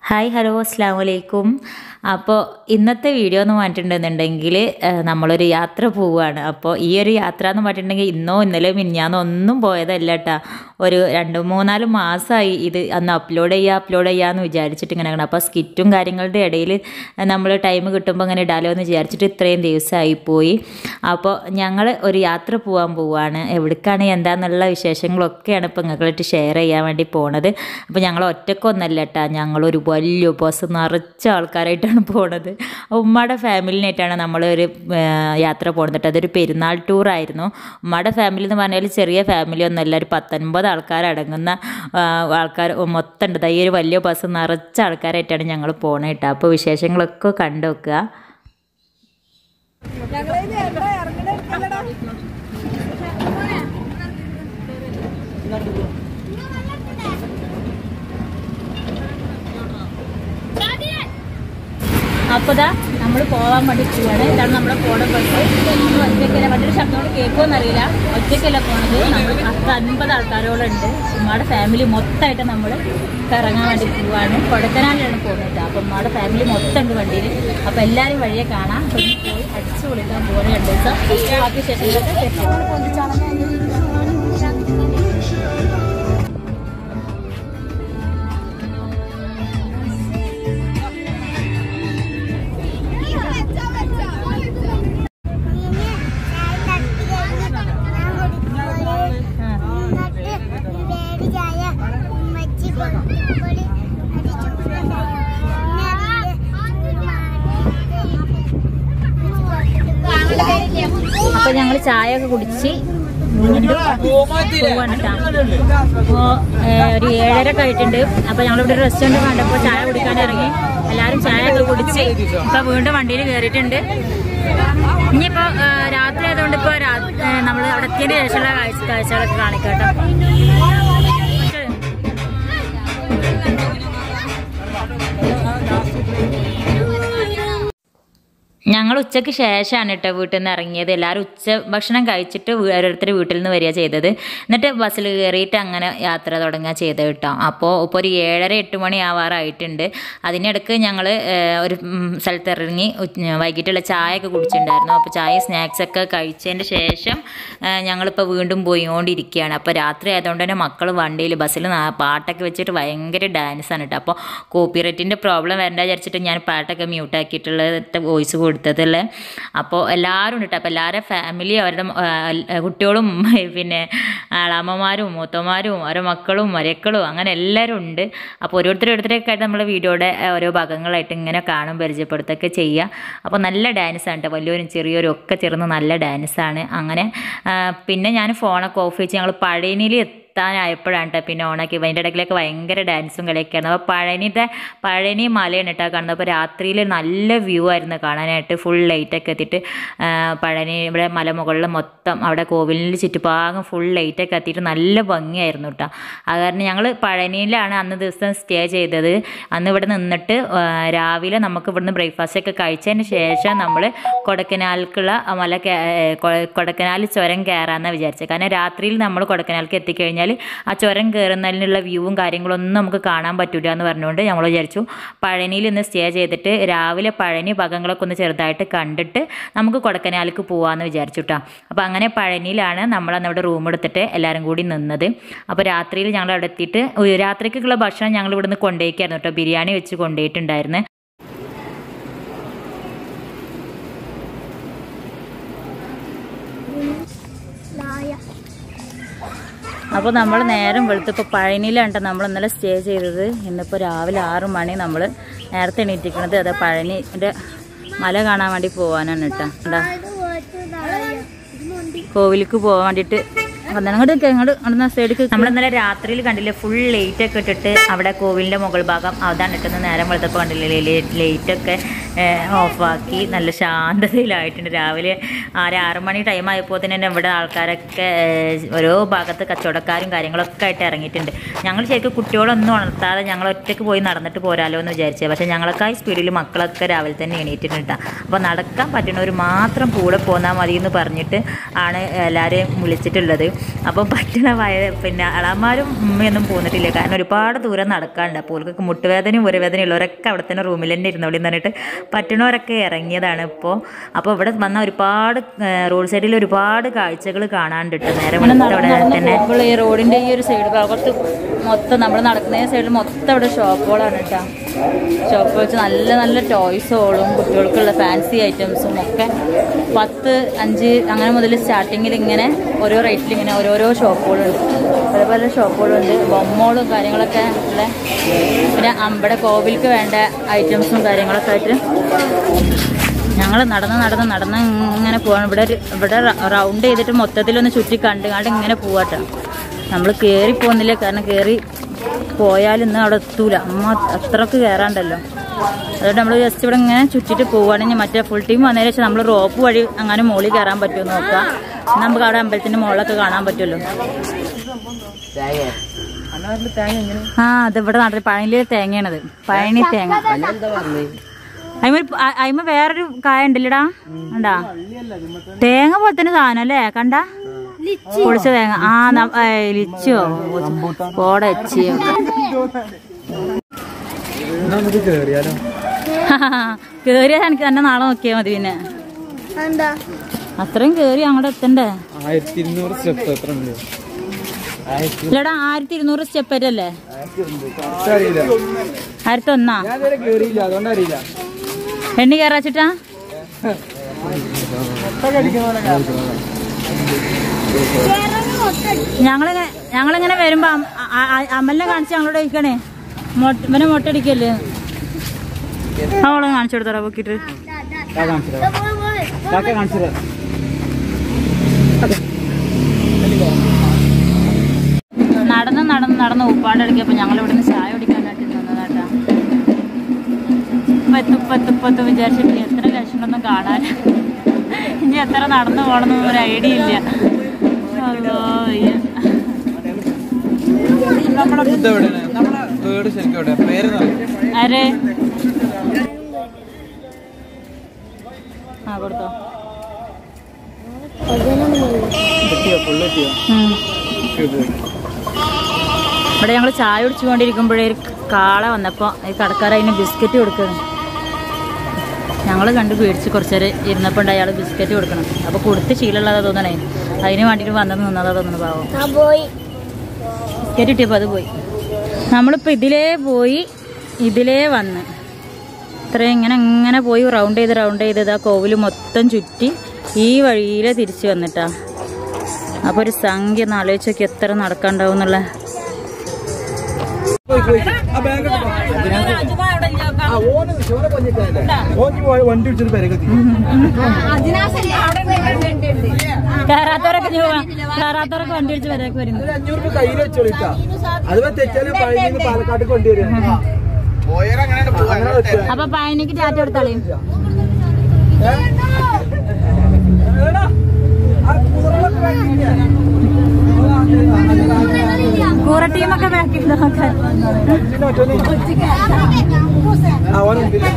Hi hello അസ്സാം വലൈക്കും അപ്പോൾ ഇന്നത്തെ വീഡിയോ എന്ന് പറഞ്ഞിട്ടുണ്ടെന്നുണ്ടെങ്കിൽ ഏഹ്, നമ്മളൊരു യാത്ര പോവുകയാണ് അപ്പോൾ ഈ ഒരു യാത്ര എന്ന് പറഞ്ഞിട്ടുണ്ടെങ്കിൽ ഇന്നോ ഇന്നലെയോ മിനിഞ്ഞാന്നോ ഒന്നും പോയതല്ല കേട്ടോ ഒരു രണ്ട് മൂന്നാല് മാസമായി ഇത് അന്ന് അപ്ലോഡ് ചെയ്യുക അപ്ലോഡ് ചെയ്യാമെന്ന് വിചാരിച്ചിട്ട് ഇങ്ങനെ കിടക്കണം. അപ്പോൾ സ്കിറ്റും കാര്യങ്ങളുടെ ഇടയിൽ നമ്മൾ ടൈം കിട്ടുമ്പോൾ അങ്ങനെ ഇടാലോ എന്ന് വിചാരിച്ചിട്ട് ഇത്രയും ദിവസമായി പോയി അപ്പോൾ ഞങ്ങൾ ഒരു യാത്ര പോകാൻ പോവുകയാണ് എവിടേക്കാണ് എന്താന്നുള്ള വിശേഷങ്ങളൊക്കെയാണ് ഇപ്പോൾ നിങ്ങൾക്കായിട്ട് ഷെയർ ചെയ്യാൻ വേണ്ടി പോണത് അപ്പോൾ ഞങ്ങൾ ഒറ്റക്കൊന്നല്ല കേട്ടോ ഞങ്ങളൊരു വലിയ ബസ് നിറച്ച ആൾക്കാരായിട്ടാണ് പോണത് ഉമ്മയുടെ ഫാമിലിനായിട്ടാണ് നമ്മൾ ഒരു യാത്ര പോകുന്നത് കേട്ടോ അതൊരു പെരുന്നാൾ ടൂറായിരുന്നു ഉമ്മയുടെ ഫാമിലി എന്ന് പറഞ്ഞാൽ ചെറിയ ഫാമിലി ഒന്നല്ല ഒരു പത്തൊൻപത് ആൾക്കാരടങ്ങുന്ന ആ, ആൾക്കാർ മൊത്തം ഉണ്ട് ദാ ഈ ഒരു വലിയ ബസ് നിറച്ച ആൾക്കാരായിട്ടാണ് ഞങ്ങൾ പോണത് കേട്ടോ അപ്പോൾ വിശേഷങ്ങളൊക്കെ കണ്ടു വെക്കുക അപ്പോൾ ദാ നമ്മൾ പോകാൻ വേണ്ടി പോവാണ് ഇതാണ് നമ്മുടെ പോണ ബസ് ഒറ്റയ്ക്കല്ല മറ്റൊരു ശബ്ദത്തോട് കേൾക്കുമെന്ന് അറിയില്ല ഒറ്റയ്ക്കല്ല പോണത് നമ്മൾ പത്ത് അൻപത് ആൾക്കാരോളുണ്ട് ഉമ്മയുടെ ഫാമിലി മൊത്തമായിട്ട് നമ്മൾ കറങ്ങാൻ വേണ്ടി പോവാണ് കൊടക്കനാലിലാണ് പോകുന്നത് അപ്പം ഉമ്മയുടെ ഫാമിലി മൊത്തം ഉണ്ട് വണ്ടിയിൽ അപ്പോൾ എല്ലാവരും വഴിയെ കാണാം അപ്പോൾ ഇനി പോയി അടിച്ചു പൊളിക്കാൻ പോകുന്ന രണ്ട് ദിവസം ബാക്കി ശേഷങ്ങളൊക്കെ അപ്പോൾ ഞങ്ങൾ ചായ ഒക്കെ കുടിച്ച് പോവാണ് ട്ടാ. അപ്പോ ഏഹ്, ഒരു ഏഴര കഴിഞ്ഞിട്ടുണ്ട് അപ്പൊ ഞങ്ങളിവിടെ ഒരു റെസ്റ്റോറന്റ് കണ്ടപ്പോ ചായ കുടിക്കാൻ ഇറങ്ങി എല്ലാരും ചായ ഒക്കെ കുടിച്ച് ഇപ്പൊ വീണ്ടും വണ്ടിയിൽ കയറിയിട്ടുണ്ട് ഇനിയിപ്പോ ഏഹ്, രാത്രി ആയതുകൊണ്ട് ഇപ്പൊ നമ്മൾ അവിടെ എത്തിയതിന് ശേഷമുള്ള കാഴ്ച കാഴ്ചകളൊക്കെ കാണിക്കാട്ടോ ഞങ്ങൾ ഉച്ചയ്ക്ക് ശേഷമാണ് കേട്ടോ വീട്ടിൽ നിന്ന് ഇറങ്ങിയത് എല്ലാവരും ഉച്ച ഭക്ഷണം കഴിച്ചിട്ട് വീ- ഓരോരുത്തർ വീട്ടിൽ നിന്ന് വരിക ചെയ്തത് എന്നിട്ട് ബസ്സിൽ കയറിയിട്ട് അങ്ങനെ യാത്ര തുടങ്ങുക ചെയ്തത് കേട്ടോ അപ്പോൾ ഇപ്പോൾ ഒരു ഏഴര എട്ട് മണി ആവാറായിട്ടുണ്ട് അതിനിടക്ക് ഞങ്ങൾ ഒരു ഉം, സ്ഥലത്ത് ഇറങ്ങി ഉച്ച- വൈകിട്ടുള്ള ചായ ഒക്കെ കുടിച്ചിട്ടുണ്ടായിരുന്നു അപ്പോൾ ചായ സ്നാക്സ് ഒക്കെ കഴിച്ചതിന് ശേഷം ഏഹ്, ഞങ്ങളിപ്പോൾ വീണ്ടും പോയിക്കൊണ്ടിരിക്കുകയാണ് അപ്പോൾ രാത്രി ആയതുകൊണ്ട് തന്നെ മക്കൾ വണ്ടിയിൽ ബസ്സിൽ പാട്ടൊക്കെ വെച്ചിട്ട് ഭയങ്കര ഡാൻസാണ് കേട്ടോ അപ്പോൾ കോപ്പിറൈറ്റിൻ്റെ പ്രോബ്ലം വരണ്ട വിചാരിച്ചിട്ട് ഞാൻ പാട്ടൊക്കെ മ്യൂട്ടാക്കിയിട്ടുള്ള വോയിസ് കൊടുത്തതല്ലേ അപ്പോൾ എല്ലാവരും ഉണ്ട് കേട്ടോ അപ്പോൾ എല്ലാവരുടെ ഫാമിലി അവരുടെ ആ, എൽ- കുട്ടികളും പിന്നെ ആളാമ്മമാരും മൂത്തമാരും ഓരോ മക്കളും മരക്കളും അങ്ങനെ എല്ലാവരും ഉണ്ട് അപ്പോൾ ഓരോരുത്തർ ഓരോരുത്തരൊക്കെ ആയിട്ട് നമ്മൾ വീഡിയോയുടെ ആ, ഓരോ ഭാഗങ്ങളായിട്ട് ഇങ്ങനെ കാണും പരിചയപ്പെടുത്തൊക്കെ ചെയ്യുക അപ്പോൾ നല്ല ഡാൻസാണ് കേട്ടോ വലിയവരും ചെറിയവരും ഒക്കെ ചേർന്ന് നല്ല ഡാൻസാണ് അങ്ങനെ ആ, പിന്നെ ഞാൻ ഫോണൊക്കെ ഓഫ് വെച്ച് ഞങ്ങൾ പഴയനിയിൽ എത്താനായപ്പോഴാണ് കേട്ടോ പിന്നെ ഓണാക്കി അതിൻ്റെ ഇടയ്ക്കിലൊക്കെ ഭയങ്കര ഡാൻസും കളിയൊക്കെയായിരുന്നു അപ്പോൾ പഴനിത്തെ പഴനി മലയാണ് കേട്ടോ കാണുന്നത് അപ്പോൾ രാത്രിയിൽ നല്ല വ്യൂ ആയിരുന്നു കാണാനായിട്ട് ഫുൾ ലൈറ്റൊക്കെ എത്തിയിട്ട് ആ, പഴനി ഇവിടെ മലമുകളിൽ മൊത്തം അവിടെ കോവിലിൻ്റെ ചുറ്റുഭാഗം ഫുൾ ലൈറ്റൊക്കെ എത്തിയിട്ട് നല്ല ഭംഗിയായിരുന്നു കേട്ടോ അത് കാരണം ഞങ്ങൾ പഴനിയിലാണ് അന്ന് ദിവസം സ്റ്റേ ചെയ്തത് അന്ന് ഇവിടെ നിന്നിട്ട് ആ, രാവിലെ നമുക്ക് ഇവിടുന്ന് ബ്രേക്ക്ഫാസ്റ്റ് ഒക്കെ കഴിച്ചതിന് ശേഷം നമ്മൾ കൊടക്കനാൽക്കുള്ള മല കേ- കൊ- കൊടക്കനാൽ ചുരം കയറാമെന്നാണ് വിചാരിച്ചത് കാരണം രാത്രിയിൽ നമ്മൾ കൊടക്കനാൽക്ക് എത്തിക്കഴിഞ്ഞാൽ ആ ചുരം കയറുന്നതിനുള്ള വ്യൂവും കാര്യങ്ങളൊന്നും നമുക്ക് കാണാൻ പറ്റില്ല എന്ന് പറഞ്ഞുകൊണ്ട് ഞങ്ങൾ വിചാരിച്ചു പഴനിയിൽ ഇന്ന് സ്റ്റേ ചെയ്തിട്ട് രാവിലെ പഴനി ഭാഗങ്ങളൊക്കെ ഒന്ന് ചെറുതായിട്ട് കണ്ടിട്ട് നമുക്ക് കൊടക്കനാലിക്ക് പോകാമെന്ന് വിചാരിച്ചു കേട്ടോ അപ്പോൾ അങ്ങനെ പഴനിയിലാണ് നമ്മൾ അന്ന് അവിടെ റൂം എടുത്തിട്ട് എല്ലാവരും കൂടി നിന്നത് അപ്പോൾ രാത്രിയിൽ ഞങ്ങൾ അവിടെ എത്തിയിട്ട് ഉ- രാത്രിക്കുള്ള ഭക്ഷണം ഞങ്ങൾ ഇവിടുന്ന് കൊണ്ടുപോയിക്കായിരുന്നു കേട്ടോ ബിരിയാണി വെച്ച് കൊണ്ടുപോയിട്ടുണ്ടായിരുന്നു അപ്പോൾ നമ്മൾ നേരം വെളുത്തിപ്പോൾ പഴനിയിലാണ് ട്ടോ നമ്മൾ ഇന്നലെ സ്റ്റേ ചെയ്തത് ഇന്നിപ്പോൾ രാവിലെ ആറ് മണി നമ്മൾ നേരത്തെ എണീറ്റിരിക്കണത് അത് പഴനിൻ്റെ മല കാണാൻ വേണ്ടി പോകാനാണ് കേട്ടോ എന്താ കോവിലേക്ക് പോകാൻ വേണ്ടിയിട്ട് വന്നാൽ അങ്ങോട്ട് നിൽക്കുക ഇങ്ങോട്ട് അവിടുന്ന് സൈഡിൽ നമ്മൾ ഇന്നലെ രാത്രിയിൽ കണ്ടില്ലേ ഫുൾ ലൈറ്റ് ഒക്കെ ഇട്ടിട്ട് അവിടെ കോവിലിൻ്റെ മുകൾ ഭാഗം അതാണ് ഇട്ടുന്നത് നേരം വെളുത്തപ്പോൾ കണ്ടില്ലേ ലൈറ്റ് ഒക്കെ ഓഫാക്കി നല്ല ശാന്തതയിലായിട്ടുണ്ട് രാവിലെ ആറ് ആറ് മണി ടൈം ആയപ്പോൾ തന്നെ ഇവിടെ ആൾക്കാരൊക്കെ ഏഹ്, ഓരോ ഭാഗത്ത് കച്ചവടക്കാരും കാര്യങ്ങളൊക്കെ ആയിട്ട് ഇറങ്ങിയിട്ടുണ്ട് ഞങ്ങൾ ശരിക്കും കുട്ടികളൊന്നും ഉണർത്താതെ ഞങ്ങൾ ഒറ്റയ്ക്ക് പോയി നടന്നിട്ട് പോരാലോ എന്ന് വിചാരിച്ചത് പക്ഷേ ഞങ്ങളൊക്കെ സ്പീഡിൽ മക്കളൊക്കെ രാവിലെ തന്നെ എണീറ്റിട്ടുണ്ട് അപ്പോൾ നടക്കാൻ പറ്റുന്നവർ മാത്രം കൂടെ പോന്നാൽ മതി എന്ന് പറഞ്ഞിട്ട് ആണ് എല്ലാവരെയും വിളിച്ചിട്ടുള്ളത് അപ്പോൾ പറ്റണ വയ പിന്നെ അളാമാരും ഉമ്മയൊന്നും പോന്നിട്ടില്ല കാരണം ഒരുപാട് ദൂരം നടക്കാണ്ട് അപ്പോൾ ഓർക്ക് മുട്ടുവേദനയും ഉരവേദനയും ഉള്ളവരൊക്കെ അവിടെ തന്നെ റൂമിൽ തന്നെ ഇരുന്നോളി എന്ന് പറഞ്ഞിട്ട് പറ്റണവരൊക്കെ ഇറങ്ങിയതാണ് ഇപ്പോൾ അപ്പോൾ ഇവിടെ വന്ന ഒരുപാട് റോഡ് സൈഡിൽ ഒരുപാട് കാഴ്ചകൾ കാണാണ്ട് കേട്ടോ നേരെ വെളുത്ത അവിടെ തന്നെ ഇപ്പോൾ ഈ റോഡിന്റെ ഈ ഒരു സൈഡ് ഭാഗത്ത് മൊത്തം നമ്മൾ നടക്കുന്ന സൈഡിൽ മൊത്തം അവിടെ ഷോപ്പുകളാണ് കേട്ടോ ഷോപ്പ് വെച്ച് നല്ല നല്ല ടോയ്സോളും കുട്ടികൾക്കുള്ള ഫാൻസി ഐറ്റംസും ഒക്കെ പത്ത് അഞ്ച് അങ്ങനെ മുതൽ സ്റ്റാർട്ടിങ്ങിൽ ഇങ്ങനെ ഓരോ റേറ്റിൽ ഇങ്ങനെ ഓരോരോ ഷോപ്പുകളുണ്ട് പല പല ഷോപ്പുകളുണ്ട് ബൊമ്മോളും കാര്യങ്ങളൊക്കെ ഉള്ള പിന്നെ അമ്പടെ കോവിൽക്ക് വേണ്ട ഐറ്റംസും കാര്യങ്ങളൊക്കെ ആയിട്ട് ഞങ്ങൾ നടന്ന് നടന്ന് നടന്ന് ഇങ്ങനെ പോവാണ് ഇവിടെ ഒരു- ഇവിടെ റൗണ്ട് ചെയ്തിട്ട് മൊത്തത്തിലൊന്ന് ചുറ്റി കണ്ട് കണ്ട് ഇങ്ങനെ പോവാട്ടോ നമ്മൾ കയറി പോകുന്നില്ല കാരണം കയറി പോയാൽ ഇന്ന് അവിടെ എത്തൂല അമ്മ അത്രക്ക് കയറാണ്ടല്ലോ അതുകൊണ്ട് നമ്മൾ ജസ്റ്റ് ഇവിടെ ഇങ്ങനെ ചുറ്റിട്ട് പോവുകയാണെങ്കിൽ മറ്റേ ഫുൾ ടീം വന്നതിന് ശേഷം നമ്മൾ റോപ്പ് വഴി അങ്ങനെ മുകളിൽ കയറാൻ പറ്റുമോ നോക്കാം എന്നാ നമുക്ക് അവിടെ അമ്പലത്തിന്റെ മുകളിലൊക്കെ കാണാൻ പറ്റുമല്ലോ ആ അത് ഇവിടെ നാട്ടിൽ പഴനിയിലെ തേങ്ങയാണത് പഴനി തേങ്ങ അയിമ അയിമ വേറൊരു കായ ഉണ്ടല്ലടാ കണ്ടാ തേങ്ങ പോലെ തന്നെ സാധനം അല്ലേ കണ്ട പൊളിച്ച തേങ്ങ ആ ന- ഏയ് ലിച്ചോ കോടച്ചിയോ നമുക്ക് കേറിയാലോ കേറിയാ എനിക്ക് തന്നെ നാളെ നോക്കിയാ മതി പിന്നെ അത്രയും കേറി അങ്ങോട്ട് എത്തണ്ടേ ആയിരത്തി ഇരുന്നൂറ് സ്റ്റെപ്പ് എത്ര ഉണ്ട് ആയിരത്തി ഇല്ലടാ ആയിരത്തി ഇരുന്നൂറ് സ്റ്റെപ്പ് വരല്ലേ അറിയില്ല ആയിരത്തി ഒന്നാ ഞാൻ ഇതുവരെ കേറിയില്ല അതുകൊണ്ട് അറിയില്ല എണ്ണി കയറാച്ചിട്ടാ ഞങ്ങളിങ്ങനെ ഞങ്ങളിങ്ങനെ വരുമ്പോ അം- അ- അ- അമ്മലിനെ കാണിച്ച് ഞങ്ങളോട് ചോദിക്കണേ മൊട്ട ഇവനെ മൊട്ടടിക്കല്ലേ അവളെ കാണിച്ചു കൊടുത്തറ പൊക്കിട്ട് കാണിച്ചത് നടന്ന് നടന്ന് നടന്ന് ഉപ്പാടടിക്കപ്പോ ഞങ്ങൾ ഇവിടെ നിന്ന് ചായ കുടിക്കാനായിട്ട് നിന്നതാട്ടാ പത്ത് പത്ത് പത്ത് വിചാരിച്ചിട്ട് ഇനി എത്ര ലക്ഷണമൊന്നും കാണാൻ ഇനി എത്ര നടന്നു പോകണമെന്ന് ഒരു ഐഡിയ ഇല്ല അല്ലോ അയ്യ. നമ്മളെ ഫുഡ് എവിടെയാണ് നമ്മളെ വീട് ശരിക്കും എവിടെയാ പേര് ആര് ആ കൊടുത്തോ കിട്ടിയോ ഫുള്ള് കിട്ടിയോ ഉം. പോയി ഇവിടെ ഞങ്ങൾ ചായ കുടിച്ചുകൊണ്ടിരിക്കുമ്പോഴേ ഒരു കാള വന്നപ്പോൾ ഈ കടക്കാർ അതിന് ബിസ്ക്കറ്റ് കൊടുക്കണം ഞങ്ങൾ കണ്ട് പേടിച്ച് കുറച്ച് നേരം ഇരുന്നപ്പോൾ ഉണ്ട് അയാൾ ബിസ്ക്കറ്റ് കൊടുക്കണം അപ്പോൾ കൊടുത്ത് ശീലമുള്ളതാ തോന്നണേ അതിന് വേണ്ടിയിട്ട് വന്നത് നിന്നതാ തോന്നുന്നു പാവം ബിസ്ക്കറ്റ് കിട്ടിയപ്പോൾ അത് പോയി നമ്മളിപ്പോൾ ഇതിലേ പോയി ഇതിലേ വന്ന് ഇത്രയും ഇങ്ങനെ ഇങ്ങനെ പോയി റൗണ്ട് ചെയ്ത് റൗണ്ട് ചെയ്ത് ഇതാ കോവിൽ മൊത്തം ചുറ്റി ഈ വഴിയിലെ തിരിച്ച് വന്നിട്ടാ അപ്പോൾ ഒരു സംഖ്യ ഒന്ന് ആലോചിച്ച് നോക്കി എത്ര നടക്കാണ്ടാവും എന്നുള്ള പോയി പോയി ആ ബാഗ് ആ ഓന് ചോര കൊഞ്ഞിട്ടല്ലേ ഓന് പോയി വണ്ടി വിളിച്ചിട്ട് പെരകത്തി കയറാത്തവരൊക്കെ കയറാത്തവരൊക്കെ വണ്ടി അടിച്ച് വരേക്ക് വരുന്നു ഒരു അഞ്ഞൂറ് രൂപ കയ്യിൽ വെച്ചോളിട്ടാ അത് തെറ്റാലും പഴനിന്ന് പാലക്കാട് കൊണ്ടുവരിക അങ്ങനെ വെച്ചോ. അപ്പൊ പയനിക്ക് ടാറ്റ എടുത്താളേ ഏ? എടാ, ആ കൂറകളൊക്കെ വേണ്ടിയില്ലേ? കൂറ ടീമൊക്കെ ബാക്കി നോക്കാൻ ഇതിന്റെ മറ്റോന് ആ ഓന് മുമ്പില്.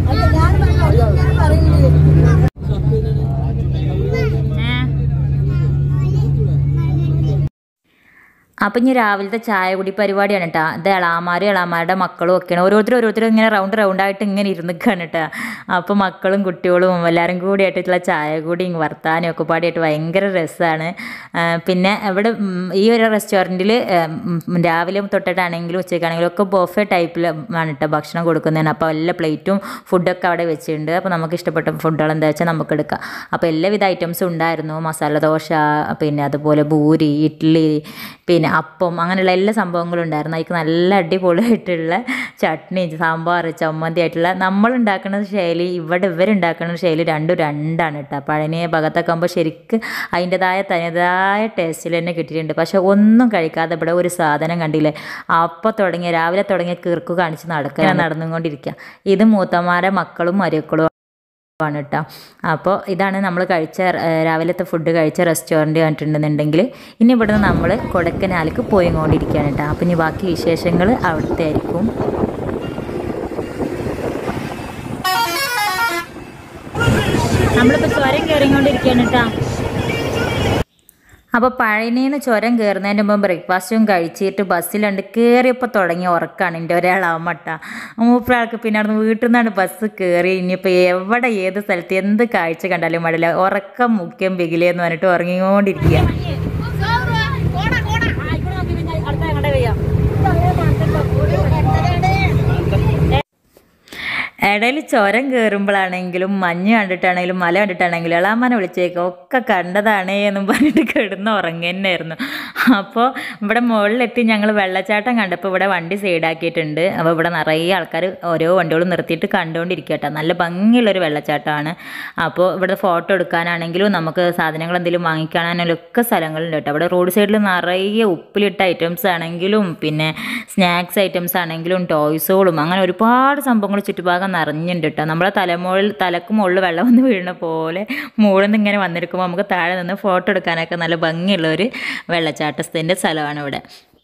അപ്പം ഇനി രാവിലത്തെ ചായ കുടി പരിപാടിയാണ് കേട്ടോ ഇത് എളാമാരും എളാമാരുടെ മക്കളും ഒക്കെയാണ് ഓരോരുത്തരും ഓരോരുത്തരും ഇങ്ങനെ റൗണ്ട് റൗണ്ടായിട്ട് ഇങ്ങനെ ഇരുന്നിക്കാണ് കേട്ടോ അപ്പോൾ മക്കളും കുട്ടികളും എല്ലാവരും കൂടി ആയിട്ടുള്ള ചായ കൂടിയും വർത്താനം ഒക്കെ പാടിയായിട്ട് ഭയങ്കര രസമാണ് പിന്നെ ഇവിടെ ഉം, ഈ ഒരു റെസ്റ്റോറൻറ്റിൽ രാവിലെ തൊട്ടിട്ടാണെങ്കിലും ഉച്ചയ്ക്കാണെങ്കിലും ഒക്കെ ബൊഫെ ടൈപ്പിൽ ആണ് കേട്ടോ ഭക്ഷണം കൊടുക്കുന്നതാണ് അപ്പോൾ എല്ലാ പ്ലേറ്റും ഫുഡൊക്കെ അവിടെ വെച്ചിട്ടുണ്ട് അപ്പോൾ നമുക്ക് ഇഷ്ടപ്പെട്ട ഫുഡുകൾ എന്താ വെച്ചാൽ നമുക്ക് എടുക്കാം അപ്പോൾ എല്ലാവിധ ഐറ്റംസും ഉണ്ടായിരുന്നു മസാല ദോശ പിന്നെ അതുപോലെ ഭൂരി ഇഡ്ഡലി പിന്നെ അപ്പം അങ്ങനെയുള്ള എല്ലാ സംഭവങ്ങളും ഉണ്ടായിരുന്നു അതിക്ക് നല്ല അടിപൊളിയായിട്ടുള്ള ചട്നി സാമ്പാർ ചമ്മന്തി ആയിട്ടുള്ള നമ്മൾ ഉണ്ടാക്കുന്ന ശൈലി ഇവിടെ ഇവരുണ്ടാക്കുന്ന ശൈലി രണ്ടും രണ്ടാണ് കേട്ടോ പഴനിയെ ഭാഗത്തൊക്കെ ആകുമ്പോൾ ശരിക്ക് അതിൻ്റെതായ തനതായ ടേസ്റ്റിൽ തന്നെ കിട്ടിയിട്ടുണ്ട് പക്ഷെ ഒന്നും കഴിക്കാതെ ഇവിടെ ഒരു സാധനം കണ്ടില്ലേ അപ്പം തുടങ്ങിയ രാവിലെ തുടങ്ങിയ കീർക്ക് കാണിച്ച് നടക്കുക നടന്നുകൊണ്ടിരിക്കുക ഇത് മൂത്തമാരെ മക്കളും മരുക്കളും ആണ് കേട്ടോ അപ്പോൾ ഇതാണ് നമ്മൾ കഴിച്ച ഏഹ്, രാവിലത്തെ ഫുഡ് കഴിച്ച റെസ്റ്റോറൻറ്റ് കണ്ടിട്ടുണ്ടെന്നുണ്ടെങ്കിൽ ഇനി ഇവിടുന്ന് നമ്മൾ കൊടക്കനാലിക്ക് പോയിക്കൊണ്ടിരിക്കുകയാണ് കേട്ടോ അപ്പോൾ ഇനി ബാക്കി വിശേഷങ്ങൾ അവിടുത്തെ ആയിരിക്കും നമ്മളിപ്പോൾ ചുരം കയറിക്കൊണ്ടിരിക്കുകയാണ് കേട്ടോ അപ്പോൾ പഴനിന്ന് ചുരം കയറുന്നതിന് മുമ്പ് ബ്രേക്ക്ഫാസ്റ്റും കഴിച്ചിട്ട് ബസ്സിലുണ്ട് കയറിയപ്പോൾ തുടങ്ങി ഉറക്കാണ് എൻ്റെ ഒരാളാമട്ട മൂപ്പരാൾക്ക് പിന്നെ അവിടുന്ന് വീട്ടിൽ നിന്നാണ് ബസ് കയറി ഇനിയിപ്പോൾ എവിടെ ഏത് സ്ഥലത്ത് എന്ത് കാഴ്ച കണ്ടാലും പാടില്ല ഉറക്കം മുഖ്യം ബിഗിലെന്ന് പറഞ്ഞിട്ട് ഉറങ്ങിക്കൊണ്ടിരിക്കുക ഇടയിൽ ചുരം കയറുമ്പോഴാണെങ്കിലും മഞ്ഞ് കണ്ടിട്ടാണെങ്കിലും മല കണ്ടിട്ടാണെങ്കിലും ഇളാമ്മനെ വിളിച്ചേക്കും ഒക്കെ കണ്ടതാണേ എന്നും പറഞ്ഞിട്ട് കിടന്ന് ഉറങ്ങുന്നതായിരുന്നു അപ്പോൾ ഇവിടെ മുകളിലെത്തി ഞങ്ങൾ വെള്ളച്ചാട്ടം കണ്ടപ്പോൾ ഇവിടെ വണ്ടി സൈഡാക്കിയിട്ടുണ്ട് അപ്പോൾ ഇവിടെ നിറയെ ആൾക്കാർ ഓരോ വണ്ടികളും നിർത്തിയിട്ട് കണ്ടുകൊണ്ടിരിക്കുക കേട്ടോ നല്ല ഭംഗിയുള്ളൊരു വെള്ളച്ചാട്ടമാണ് അപ്പോൾ ഇവിടെ ഫോട്ടോ എടുക്കാനാണെങ്കിലും നമുക്ക് സാധനങ്ങൾ എന്തെങ്കിലും വാങ്ങിക്കാനാണെങ്കിലും ഒക്കെ സ്ഥലങ്ങളുണ്ട് കേട്ടോ അവിടെ റോഡ് സൈഡിൽ നിറയെ ഉപ്പിലിട്ട ഐറ്റംസ് ആണെങ്കിലും പിന്നെ സ്നാക്സ് ഐറ്റംസ് ആണെങ്കിലും ടോയ്സുകളും അങ്ങനെ ഒരുപാട് സംഭവങ്ങൾ ചുറ്റുഭാഗം നിറഞ്ഞിട്ടുണ്ട് കേട്ടോ നമ്മളെ തലമുകളിൽ തലക്ക് മുകളിൽ വെള്ളം വന്ന് വീഴുന്ന പോലെ മുകളിൽ നിന്ന് ഇങ്ങനെ വന്നെടുക്കുമ്പോൾ നമുക്ക് താഴെ നിന്ന് ഫോട്ടോ എടുക്കാനൊക്കെ നല്ല ഭംഗിയുള്ള ഒരു വെള്ളച്ചാട്ടത്തിൻ്റെ സ്ഥലമാണ് ഇവിടെ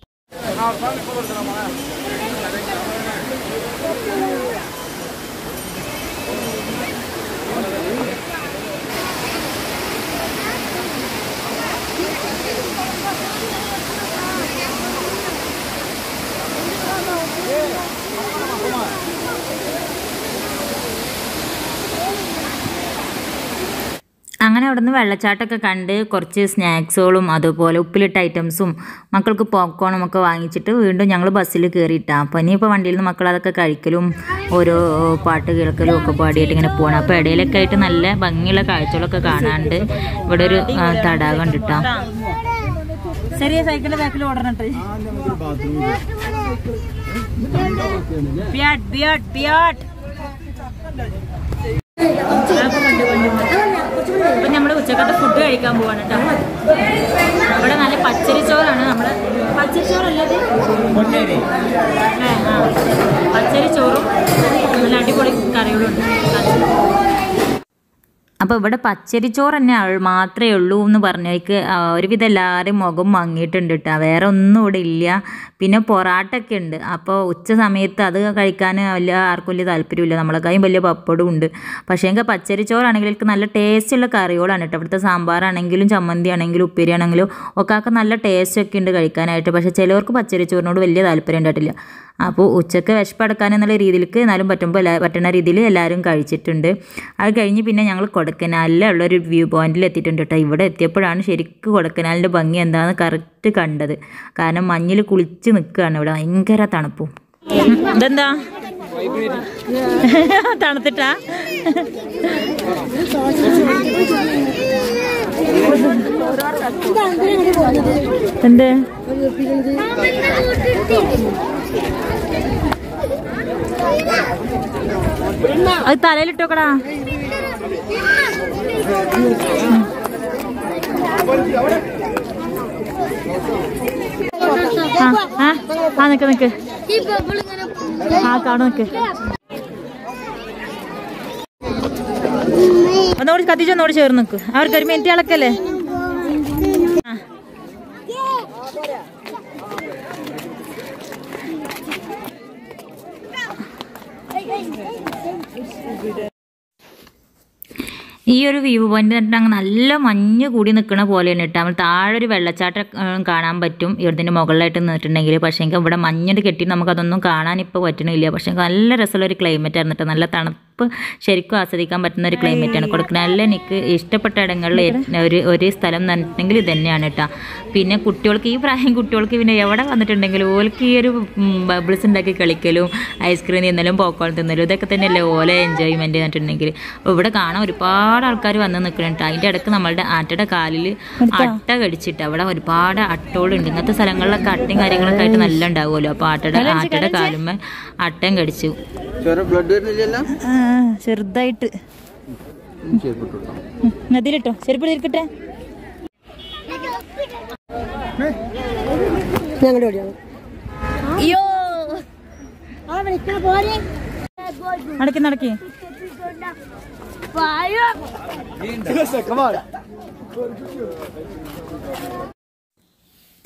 അങ്ങനെ അവിടുന്ന് വെള്ളച്ചാട്ടമൊക്കെ കണ്ട് കുറച്ച് സ്നാക്സുകളും അതുപോലെ ഉപ്പിലിട്ട ഐറ്റംസും മക്കൾക്ക് പോപ്കോണും ഒക്കെ വാങ്ങിച്ചിട്ട് വീണ്ടും ഞങ്ങൾ ബസ്സിൽ കയറിയിട്ടാണ് അപ്പോൾ ഇനിയിപ്പോൾ വണ്ടിയിൽ നിന്ന് മക്കൾ അതൊക്കെ കഴിക്കലും ഓരോ പാട്ട് കേൾക്കലും ഒക്കെ പാടിയിട്ട് ഇങ്ങനെ പോകണം അപ്പോൾ ഇടയിലൊക്കെ ആയിട്ട് നല്ല ഭംഗിയുള്ള കാഴ്ചകളൊക്കെ കാണാണ്ട് ഇവിടെ ഒരു ആ, തടാകം ഉണ്ട് കേട്ടോ ചെറിയ സൈക്കിളിന്റെ ബാക്കിൽ ഓടണട്ട് പിയാട്ട് പിയാട്ട് പിയാട്ട് അപ്പം നമ്മൾ ഉച്ചക്കത്തെ ഫുഡ് കഴിക്കാൻ പോവാണ് കേട്ടോ ഇവിടെ നല്ല പച്ചരി ചോറാണ് നമ്മൾ പച്ചരി ചോറല്ലത് ആ പച്ചരി ചോറും നല്ല അടിപൊളി കറികളും ഉണ്ട് അപ്പോൾ ഇവിടെ പച്ചരിച്ചോറ് തന്നെ ആൾ- മാത്രമേ ഉള്ളൂ എന്ന് പറഞ്ഞേക്ക് ഒരുവിധം എല്ലാവരും മുഖം മങ്ങിയിട്ടുണ്ട് കേട്ടോ വേറെ ഒന്നും ഇവിടെ ഇല്ല പിന്നെ പൊറാട്ടൊക്കെ ഉണ്ട് അപ്പോൾ ഉച്ച സമയത്ത് അത് കഴിക്കാൻ വലിയ ആർക്കും വലിയ താല്പര്യമില്ല നമ്മളെക്കാളും വലിയ പപ്പടവും ഉണ്ട് പക്ഷേ എങ്കിൽ പച്ചരിച്ചോറാണെങ്കിൽ എനിക്ക് നല്ല ടേസ്റ്റുള്ള കറികളാണ് കേട്ടോ ഇവിടുത്തെ സാമ്പാറാണെങ്കിലും ചമ്മന്തി ആണെങ്കിലും ഉപ്പേരി ആണെങ്കിലും ഒക്കെ നല്ല ടേസ്റ്റ് ഒക്കെ ഉണ്ട് കഴിക്കാനായിട്ട് പക്ഷേ ചിലവർക്ക് പച്ചരിച്ചോറിനോട് വലിയ താല്പര്യം ഉണ്ടായിട്ടില്ല അപ്പോൾ ഉച്ചക്ക് വിശപ്പടക്കാൻ എന്നുള്ള രീതിയിലേക്ക് എന്നാലും പറ്റുമ്പോൾ എല്ലാ പറ്റുന്ന രീതിയിൽ എല്ലാവരും കഴിച്ചിട്ടുണ്ട് അത് കഴിഞ്ഞ് പിന്നെ ഞങ്ങൾ കൊടക്കനാലിലുള്ളൊരു വ്യൂ പോയിന്റിൽ എത്തിയിട്ടുണ്ട് കേട്ടോ ഇവിടെ എത്തിയപ്പോഴാണ് ശരിക്കും കൊടക്കനാലിൻ്റെ ഭംഗി എന്താണെന്ന് കറക്റ്റ് കണ്ടത് കാരണം മഞ്ഞിൽ കുളിച്ച് നിൽക്കുകയാണ് ഇവിടെ ഭയങ്കര തണുപ്പും ഇതെന്താ തണുത്തിട്ടാ എന്ത് അത് തലയിലിട്ടോക്കടാ ആ ആ ആ നിക്ക് നിക്ക് ഈ ബബിൾ ഇങ്ങനെ ആ കാണു നിക്ക് ഒന്നുകൂടി കത്തിച്ച് ഒന്നുകൂടി ചേർന്ന് നിക്ക് അവർക്ക് ഒരു മിനിറ്റ് ഇളക്കല്ലേ ആ. ഈ ഒരു വ്യൂ പോയിന്റ് അങ്ങ് നല്ല മഞ്ഞ് കൂടി നിൽക്കുന്ന പോലെയാണ് കേട്ടോ നമ്മൾ താഴെ ഒരു വെള്ളച്ചാട്ടം ഏഹ്, കാണാൻ പറ്റും ഇവിടത്തിൻ്റെ മുകളിലായിട്ട് നിന്നിട്ടുണ്ടെങ്കിൽ പക്ഷേ എങ്കിൽ ഇവിടെ മഞ്ഞിട്ട് കെട്ടി നമുക്കതൊന്നും കാണാൻ ഇപ്പോൾ പറ്റണില്ല പക്ഷേ നല്ല രസമുള്ള ഒരു ക്ലൈമറ്റ് ആയിരുന്നു കേട്ടോ നല്ല തണുപ്പ് ശരിക്കും ആസ്വദിക്കാൻ പറ്റുന്ന ഒരു ക്ലൈമറ്റ് ആണ് കൊടുക്കണല്ല എനിക്ക് ഇഷ്ടപ്പെട്ട ഇടങ്ങളിൽ ഏ- ഒരു ഒരു സ്ഥലം തന്നിട്ടുണ്ടെങ്കിൽ ഇത് തന്നെയാണ് കേട്ടോ പിന്നെ കുട്ടികൾക്ക് ഈ പ്രായം കുട്ടികൾക്ക് പിന്നെ എവിടെ വന്നിട്ടുണ്ടെങ്കിലും ഓൾക്ക് ഈ ഒരു ബബിൾസ് ഉണ്ടാക്കി കളിക്കലും ഐസ്ക്രീം തിന്നലും പോക്കോൺ തിന്നലും ഇതൊക്കെ തന്നെയല്ലേ ഓല എൻജോയ്മെൻറ്റ് എന്നിട്ടുണ്ടെങ്കിൽ അപ്പോൾ ഇവിടെ കാണാൻ ഒരുപാട് ആൾക്കാർ വന്ന് നിൽക്കുന്നുണ്ട് അതിൻ്റെ ഇടയ്ക്ക് നമ്മളുടെ ആറ്റയുടെ കാലിൽ അട്ട കടിച്ചിട്ട് അവിടെ ഒരുപാട് അട്ടോളുണ്ട് ഇങ്ങനത്തെ സ്ഥലങ്ങളിലൊക്കെ അട്ടയും കാര്യങ്ങളൊക്കെ ആയിട്ട് നല്ല ഉണ്ടാവുമല്ലോ അപ്പോൾ ആട്ടയുടെ ആറ്റയുടെ കാലുമ്മ അട്ടയും കടിച്ചു ചോര ബ്ലഡ് വരുന്നില്ലല്ലോ ആ ചെറുതായിട്ട് അതിലിട്ടോ ചെരുപ്പ് ഇരിക്കട്ടെ അയ്യോ ആ വിളിക്കണ പോലെ നടക്കി നടക്കി വായോ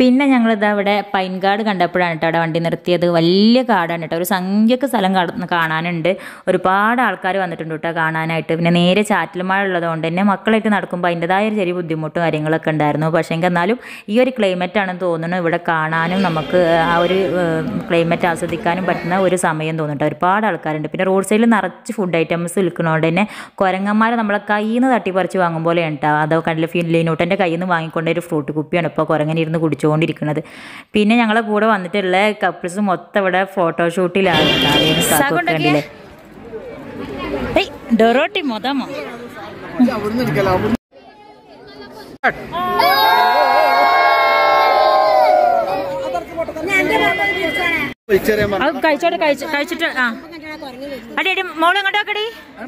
പിന്നെ ഞങ്ങളിതാ ഇവിടെ പൈൻകാട് കണ്ടപ്പോഴാണ് കേട്ടോ അവിടെ വണ്ടി നിർത്തിയത് വലിയ കാടാണ് കേട്ടോ ഒരു സംഖ്യക്ക് സ്ഥലം കട- കാണാനുണ്ട് ഒരുപാട് ആൾക്കാർ വന്നിട്ടുണ്ട് കേട്ടോ കാണാനായിട്ട് പിന്നെ നേരെ ചാറ്റൽ മഴ ഉള്ളതുകൊണ്ട് തന്നെ മക്കളായിട്ട് നടക്കുമ്പോൾ അതിൻ്റെതായ ഒരു ചെറിയ ബുദ്ധിമുട്ടും കാര്യങ്ങളൊക്കെ ഉണ്ടായിരുന്നു പക്ഷേ എങ്കിൽ എന്നാലും ഈ ഒരു ക്ലൈമറ്റ് ആണെന്ന് തോന്നുന്നു ഇവിടെ കാണാനും നമുക്ക് ആ ഒരു ക്ലൈമറ്റ് ആസ്വദിക്കാനും പറ്റുന്ന ഒരു സമയം തോന്നുന്നുണ്ട് ഒരുപാട് ആൾക്കാരുണ്ട് പിന്നെ റോഡ് സൈഡിൽ നിറച്ച് ഫുഡ് ഐറ്റംസ് വിൽക്കുന്നതുകൊണ്ട് തന്നെ കുരങ്ങന്മാരെ നമ്മളെ കയ്യിൽ നിന്ന് തട്ടിപ്പറിച്ച് വാങ്ങും പോലെ ഉണ്ടാവും അതോ കണ്ടില്ല ഫിലിനൂട്ടൻ്റെ കയ്യിൽ നിന്ന് വാങ്ങിക്കൊണ്ട ഒരു ഫ്രൂട്ട് കുപ്പിയാണ് ഇപ്പോൾ കുരങ്ങനിരുന്ന് കുടിച്ചുകൊണ്ടിരിക്കുന്നത് പിന്നെ ഞങ്ങളെ കൂടെ വന്നിട്ടുള്ള കപ്പിൾസ് മൊത്തം ഇവിടെ ഫോട്ടോഷൂട്ടിലാണ് കണ്ടില്ലേ ഏയ് ഡൊറോട്ടി മൊതമോ അവിടുന്ന് എടുക്കല അവിടുന്ന് ചെറിയ മരം. അത് കഴിച്ചോട്ടെ കഴിച്ച് കഴിച്ചിട്ട് ആ അടി അടി മോള് എങ്ങോട്ടോക്കടി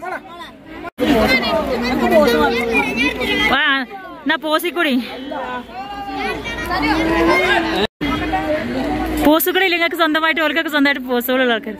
വാ എന്നാ പോസിക്കൂടി പോസുകൂടി നിങ്ങൾക്ക് സ്വന്തമായിട്ട് ഓർക്കൊക്കെ സ്വന്തമായിട്ട് പോസുകളുള്ള ആൾക്കാർ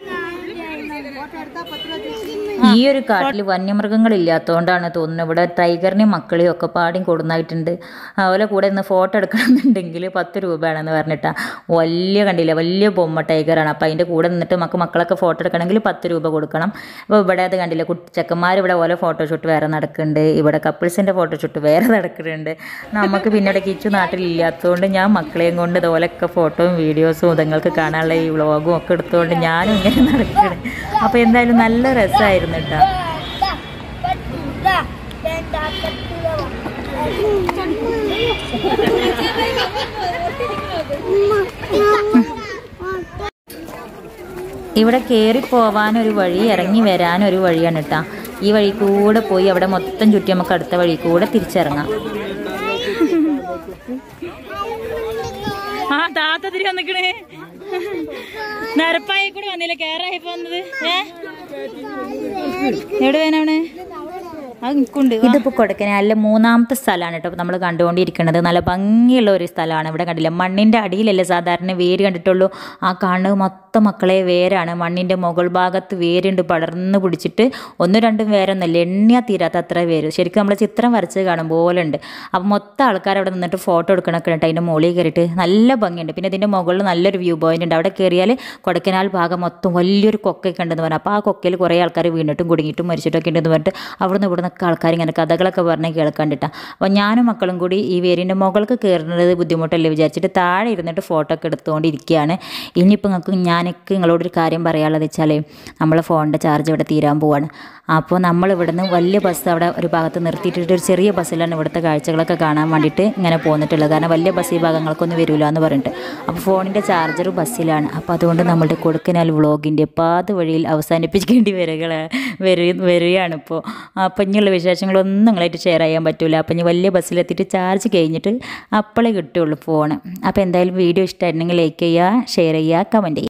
ഈ ഒരു കാട്ടിൽ വന്യമൃഗങ്ങളില്ലാത്തതുകൊണ്ടാണ് തോന്നുന്നത് ഇവിടെ ടൈഗറിനെയും മക്കളെയും ഒക്കെ പാടിയും കൊടുന്നായിട്ടുണ്ട് അതുപോലെ കൂടെ നിന്ന് ഫോട്ടോ എടുക്കണമെന്നുണ്ടെങ്കിൽ പത്ത് രൂപയാണെന്ന് പറഞ്ഞിട്ടാ വലിയ കണ്ടില്ല വലിയ ബൊമ്മ ടൈഗറാണ് അപ്പോൾ അതിൻ്റെ കൂടെ നിന്നിട്ട് നമുക്ക് മക്കളൊക്കെ ഫോട്ടോ എടുക്കണമെങ്കിൽ പത്ത് രൂപ കൊടുക്കണം അപ്പോൾ ഇവിടെ അത് കണ്ടില്ല കുട്ടി ചെക്കന്മാർ ഇവിടെ ഓരോ ഫോട്ടോഷൂട്ട് വേറെ നടക്കുന്നുണ്ട് ഇവിടെ കപ്പിൾസിൻ്റെ ഫോട്ടോഷൂട്ട് വേറെ നടക്കുന്നുണ്ട് നമുക്ക് പിന്നെ ഇവിടെ കിച്ചു നാട്ടിലില്ലാത്തതുകൊണ്ട് ഞാൻ മക്കളെയും കൊണ്ട് ഇതുപോലെയൊക്കെ ഫോട്ടോയും വീഡിയോസും ഇതങ്ങൾക്ക് കാണാനുള്ള ഈ വ്ളോഗും ഒക്കെ എടുത്തുകൊണ്ട് ഞാനും ഇങ്ങനെ നടക്കണം അപ്പോൾ എന്തായാലും നല്ല രസമായിരുന്നു കേട്ടോ ഇവിടെ കയറി പോവാനൊരു വഴി ഇറങ്ങി വരാനൊരു വഴിയാണ് കേട്ടോ ഈ വഴി കൂടെ പോയി അവിടെ മൊത്തം ചുറ്റി നമുക്ക് അടുത്ത വഴി കൂടെ തിരിച്ചിറങ്ങാം ആ താത്ത തിരി വന്നിക്കണേ നിരപ്പായി കൂടി വന്നില്ല കേറായി വന്നത് ഏ എവിടെ വേണവണ് അത് നിൽക്കുണ്ട് ഇതിപ്പോൾ കൊടക്കനാലിലെ മൂന്നാമത്തെ സ്ഥലമാണ് കേട്ടോ നമ്മൾ കണ്ടുകൊണ്ടിരിക്കുന്നത് നല്ല ഭംഗിയുള്ള ഒരു സ്ഥലമാണ് ഇവിടെ കണ്ടില്ല മണ്ണിൻ്റെ അടിയിലല്ലേ സാധാരണ വേര് കണ്ടിട്ടുള്ളൂ ആ കാണുന്നത് മൊത്തം മക്കളെ വേരാണ് മണ്ണിൻ്റെ മുകൾ ഭാഗത്ത് വേരുണ്ട് പടർന്ന് പിടിച്ചിട്ട് ഒന്നും രണ്ടും വേരൊന്നല്ല എണ്ണിയാ തീരാത്ത അത്ര വേര് ശരിക്കും നമ്മൾ ചിത്രം വരച്ച് കാണും പോലെ ഉണ്ട് അപ്പം മൊത്തം ആൾക്കാർ അവിടെ നിന്നിട്ട് ഫോട്ടോ എടുക്കണൊക്കെ ഉണ്ട് അതിൻ്റെ മുകളിൽ കയറിയിട്ട് നല്ല ഭംഗിയുണ്ട് പിന്നെ ഇതിൻ്റെ മുകളിൽ നല്ലൊരു വ്യൂ പോയിന്റ് ഉണ്ട് അവിടെ കയറിയാൽ കൊടക്കനാൽ ഭാഗം മൊത്തം വലിയൊരു കൊക്കയൊക്കെ ഉണ്ടെന്ന് പറഞ്ഞു അപ്പോൾ ആ കൊക്കയിൽ കുറേ ആൾക്കാർ വീണിട്ടും കുടുങ്ങിയിട്ടും മരിച്ചിട്ടൊക്കെ ഉണ്ടെന്ന് പറഞ്ഞിട്ട് അവിടുന്ന് ഇവിടെ നിന്നൊക്കെ ആൾക്കാർ ഇങ്ങനെ കഥകളൊക്കെ പറഞ്ഞ് കേൾക്കണ്ടിട്ടാ അപ്പോൾ ഞാനും മക്കളും കൂടി ഈ വേരിൻ്റെ മുകൾക്ക് കയറുന്നത് ബുദ്ധിമുട്ടല്ലേ വിചാരിച്ചിട്ട് താഴെ ഇരുന്നിട്ട് ഫോട്ടോ ഒക്കെ എടുത്തുകൊണ്ടിരിക്കുകയാണ് ഇനിയിപ്പോൾ നിങ്ങൾക്ക് ഞാനൊക്കെ നിങ്ങളോടൊരു കാര്യം പറയാനുള്ളത് വെച്ചാൽ നമ്മളെ ഫോണിൻ്റെ ചാർജ് ഇവിടെ തീരാൻ പോവാണ് അപ്പോൾ നമ്മൾ ഇവിടുന്ന് വലിയ ബസ് അവിടെ ഒരു ഭാഗത്ത് നിർത്തിയിട്ടിട്ട് ഒരു ചെറിയ ബസ്സിലാണ് ഇവിടുത്തെ കാഴ്ചകളൊക്കെ കാണാൻ വേണ്ടിയിട്ട് ഇങ്ങനെ പോന്നിട്ടുള്ളത് കാരണം വലിയ ബസ് ഈ ഭാഗങ്ങൾക്കൊന്നും വരില്ല എന്ന് പറഞ്ഞിട്ട് അപ്പോൾ ഫോണിൻ്റെ ചാർജർ ബസ്സിലാണ് അപ്പോൾ അതുകൊണ്ട് നമ്മളുടെ കൊടുക്കനാൽ വ്ളോഗിൻ്റെ പാത വഴിയിൽ അവസാനിപ്പിക്കേണ്ടി വരിക വരു വരികയാണ് ഇപ്പോൾ അപ്പം ഇനിയുള്ള വിശേഷങ്ങളൊന്നും നിങ്ങളായിട്ട് ഷെയർ ചെയ്യാൻ പറ്റില്ല അപ്പം ഇനി വലിയ ബസ്സിലെത്തിയിട്ട് ചാർജ് കഴിഞ്ഞിട്ട് അപ്പോഴേ കിട്ടുള്ളൂ ഫോണ് അപ്പോൾ എന്തായാലും വീഡിയോ ഇഷ്ടമായിട്ടുണ്ടെങ്കിൽ ലൈക്ക് ചെയ്യുക ഷെയർ ചെയ്യുക കമൻറ്റ് ചെയ്യുക